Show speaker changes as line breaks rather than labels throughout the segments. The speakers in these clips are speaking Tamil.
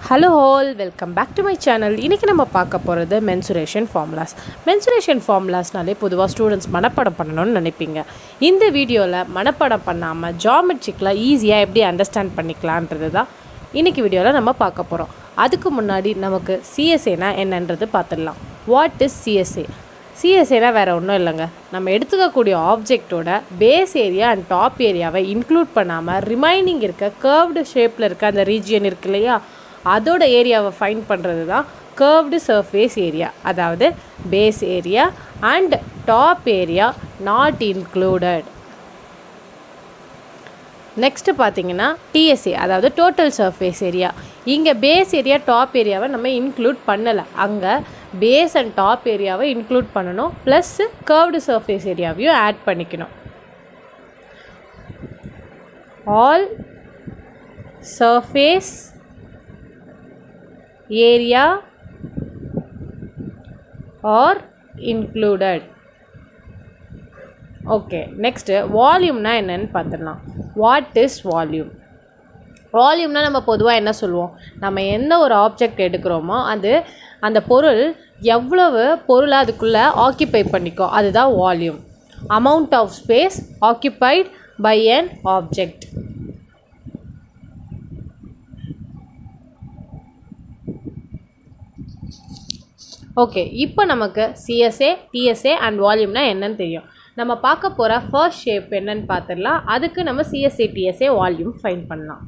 ஹலோ ஹோல் welcome back to my channel இன்றைக்கி நம்ம பார்க்க போகிறது மென்சுரேஷன் ஃபார்முலாஸ் மென்சுரேஷன் ஃபார்முலாஸ்னாலே பொதுவாக ஸ்டூடெண்ட்ஸ் மனப்பாடம் பண்ணணும்னு நினைப்பீங்க இந்த வீடியோவில் மனப்பாடம் பண்ணாமல் ஜாமெட்ரிக்கில் ஈஸியாக எப்படி அண்டர்ஸ்டாண்ட் பண்ணிக்கலான்றது தான் இன்றைக்கி வீடியோவில் நம்ம பார்க்க போகிறோம் அதுக்கு முன்னாடி நமக்கு சிஎஸ்ஏனா என்னன்றது பார்த்துடலாம் வாட் இஸ் சிஎஸ்ஏ சிஎஸ்ஏனா வேறு ஒன்றும் இல்லைங்க நம்ம எடுத்துக்கக்கூடிய ஆப்ஜெக்டோட பேஸ் ஏரியா அண்ட் டாப் ஏரியாவை இன்க்ளூட் பண்ணாமல் ரிமைனிங் இருக்க கர்வ்டு ஷேப்பில் இருக்க அந்த ரீஜியன் இருக்கு இல்லையா அதோட ஏரியாவை ஃபைண்ட் பண்ணுறது தான் கர்வ்டு சர்ஃபேஸ் ஏரியா அதாவது base area and top area not included next பார்த்தீங்கன்னா டிஎஸ்ஏ அதாவது டோட்டல் சர்ஃபேஸ் ஏரியா இங்கே பேஸ் ஏரியா டாப் ஏரியாவை நம்ம இன்க்ளூட் பண்ணலை அங்கே பேஸ் அண்ட் டாப் ஏரியாவை இன்க்ளூட் பண்ணணும் ப்ளஸ் கர்வ்டு சர்ஃபேஸ் ஏரியாவையும் ஆட் பண்ணிக்கணும் all surface area are included okay next வால்யூம்னா என்னன்னு பார்த்துடலாம் வாட் இஸ் வால்யூம் வால்யூம்னா நம்ம பொதுவாக என்ன சொல்லுவோம் நம்ம எந்த ஒரு ஆப்ஜெக்ட் எடுக்கிறோமோ அது அந்த பொருள் எவ்வளவு பொருளை அதுக்குள்ளே ஆக்கியபை பண்ணிக்கோ அதுதான் volume amount of space occupied by an object okay இப்போ நமக்கு சிஎஸ்ஏ டிஎஸ்ஏ அண்ட் வால்யூம்னா என்னன்னு தெரியும் நம்ம பார்க்க போகிற ஃபர்ஸ்ட் ஷேப் என்னன்னு பார்த்துடலாம் அதுக்கு நம்ம சிஎஸ்ஏ டிஎஸ்ஏ வால்யூம் ஃபைன் பண்ணலாம்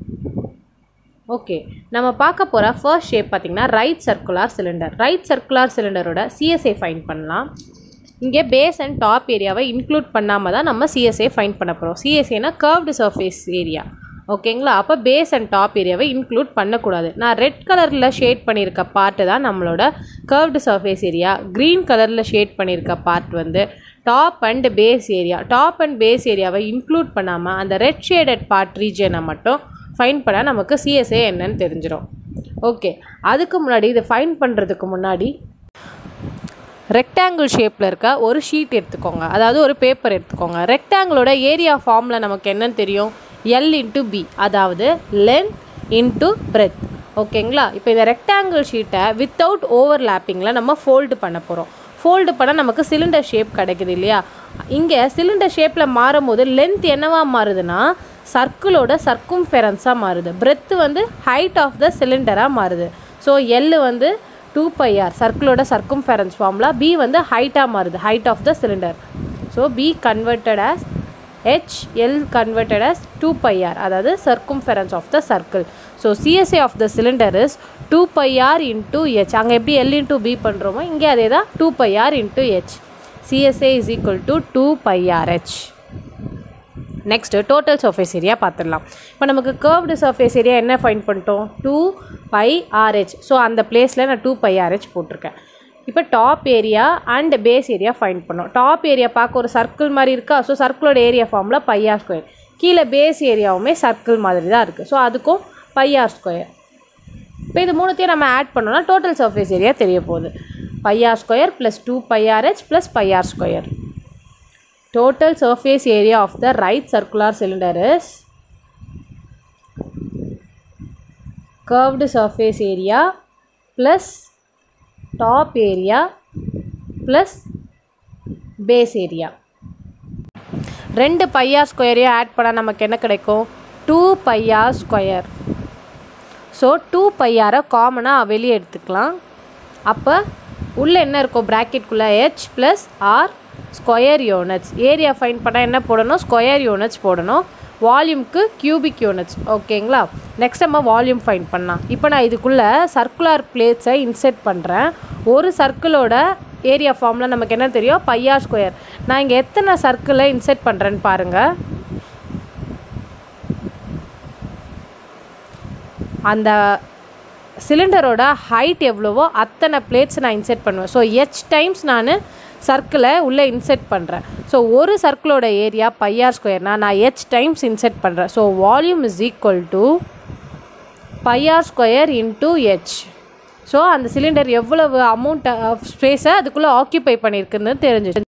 ஓகே நம்ம பார்க்க போகிற ஃபர்ஸ்ட் ஷேப் பார்த்திங்கன்னா right circular cylinder right circular சிலிண்டரோட சிஎஸ்ஏ ஃபைன் பண்ணலாம் இங்கே பேஸ் அண்ட் டாப் ஏரியாவை இன்க்ளூட் பண்ணாமல் தான் நம்ம சிஎஸ்ஏ ஃபைன் பண்ண போகிறோம் சிஎஸ்ஏனா கர்வ்டு சர்ஃபேஸ் ஏரியா ஓகேங்களா அப்போ பேஸ் அண்ட் டாப் ஏரியாவை இன்க்ளூட் பண்ணக்கூடாது நான் ரெட் கலரில் ஷேட் பண்ணியிருக்க பார்ட்டு தான் நம்மளோட கர்வ்டு சர்ஃபேஸ் ஏரியா க்ரீன் கலரில் ஷேட் பண்ணியிருக்க பார்ட் வந்து top and base area top and base ஏரியாவை இன்க்ளூட் பண்ணாமல் அந்த ரெட் ஷேடட் பார்ட் ரீஜனை மட்டும் ஃபைன் பண்ணால் நமக்கு சிஎஸ்ஏ என்னன்னு தெரிஞ்சிடும் ஓகே அதுக்கு முன்னாடி இதை ஃபைன் பண்ணுறதுக்கு முன்னாடி ரெக்டாங்கிள் ஷேப்பில் இருக்க ஒரு ஷீட் எடுத்துக்கோங்க அதாவது ஒரு பேப்பர் எடுத்துக்கோங்க ரெக்டாங்கிளோட ஏரியா ஃபார்மில் நமக்கு என்னன்னு தெரியும் எல் இன்ட்டு பி அதாவது லென்த் இன்ட்டு பிரெத் ஓகேங்களா இப்போ இந்த ரெக்டாங்கிள் ஷீட்டை வித்தவுட் ஓவர்லேப்பிங்கில் நம்ம ஃபோல்டு பண்ண போகிறோம் ஃபோல்டு பண்ணால் நமக்கு சிலிண்டர் ஷேப் கிடைக்குது இல்லையா இங்கே சிலிண்டர் ஷேப்பில் மாறும்போது லென்த் என்னவா மாறுதுன்னா சர்க்கிளோட சர்க்கும்ஃபெரன்ஸாக மாறுது பிரெத்து வந்து ஹைட் ஆஃப் த சிலிண்டராக மாறுது ஸோ எல் வந்து டூ பை ஆர் சர்க்கிளோட சர்க்கும்ஃபெரன்ஸ் ஃபார்முலா பி வந்து ஹைட்டாக மாறுது height of the cylinder so B converted as H L converted as two pi R அதாவது circumference of the circle so CSA of the cylinder is two pi R into H அங்கே எப்படி எல் இன்டூ பி பண்ணுறோமோ இங்கே அதே தான் two pi R into H CSA is equal to two pi R H next total surface area பார்த்துடலாம் இப்போ நமக்கு கர்வ்டு சர்ஃபேஸ் ஏரியா என்ன ஃபைன் பண்ணிட்டோம் டூ பை ஆர்ஹெச் ஸோ அந்த பிளேஸில் நான் டூ பை ஆர்ஹெச் போட்டிருக்கேன் இப்போ top area and base area find பண்ணோம் டாப் ஏரியா பார்க்க ஒரு சர்க்கிள் மாதிரி இருக்கா ஸோ சர்க்கிளோட ஏரியா ஃபார்மில் பையார் ஸ்கொயர் கீழே பேஸ் ஏரியாவுமே சர்க்கிள் மாதிரி தான் இருக்குது ஸோ அதுக்கும் பையார் ஸ்கொயர் இப்போ இது மூணுத்தையும் நம்ம ஆட் பண்ணோம்னா டோட்டல் சர்ஃபேஸ் ஏரியா தெரிய போகுது pi R square plus two pi RH plus pi R square total surface area of the right circular cylinder is curved surface area plus top area plus base area ரெண்டு பையார் ஸ்கொயரையும் ஆட் பண்ணால் நமக்கு என்ன கிடைக்கும் two pi r square so two பையாரை காமனாக வெளியே எடுத்துக்கலாம் அப்போ உள்ளே என்ன இருக்கும் ப்ராக்கெட்குள்ளே h plus r square units area find பண்ணால் என்ன போடணும் ஸ்கொயர் யூனிட்ஸ் போடணும் வால்யூம்க்கு கியூபிக் யூனிட்ஸ் ஓகேங்களா நெக்ஸ்ட் நம்ம வால்யூம் ஃபைன் பண்ணலாம் இப்போ நான் இதுக்குள்ளே சர்க்குலர் பிளேட்ஸை இன்செர்ட் பண்ணுறேன் ஒரு சர்க்கிளோட ஏரியா ஃபார்மில் நமக்கு என்ன தெரியும் பையா ஸ்கொயர் நான் இங்கே எத்தனை சர்க்கிளை இன்செர்ட் பண்ணுறேன்னு பாருங்கள் அந்த சிலிண்டரோட ஹைட் எவ்வளவோ அத்தனை பிளேட்ஸ் நான் இன்செர்ட் பண்ணுவேன் ஸோ ஹெச் டைம்ஸ் நான் சர்க்கிளை உள்ளே இன்செர்ட் பண்ணுறேன் ஸோ ஒரு சர்க்கிளோட ஏரியா பையார் ஸ்கொயர்னால் நான் ஹெச் டைம்ஸ் இன்செர்ட் பண்ணுறேன் so volume is equal to pi r square into h so அந்த சிலிண்டர் எவ்வளவு அமௌண்ட் ஆஃப் ஸ்பேஸை அதுக்குள்ளே ஆக்கியபை பண்ணியிருக்குன்னு தெரிஞ்சிச்சு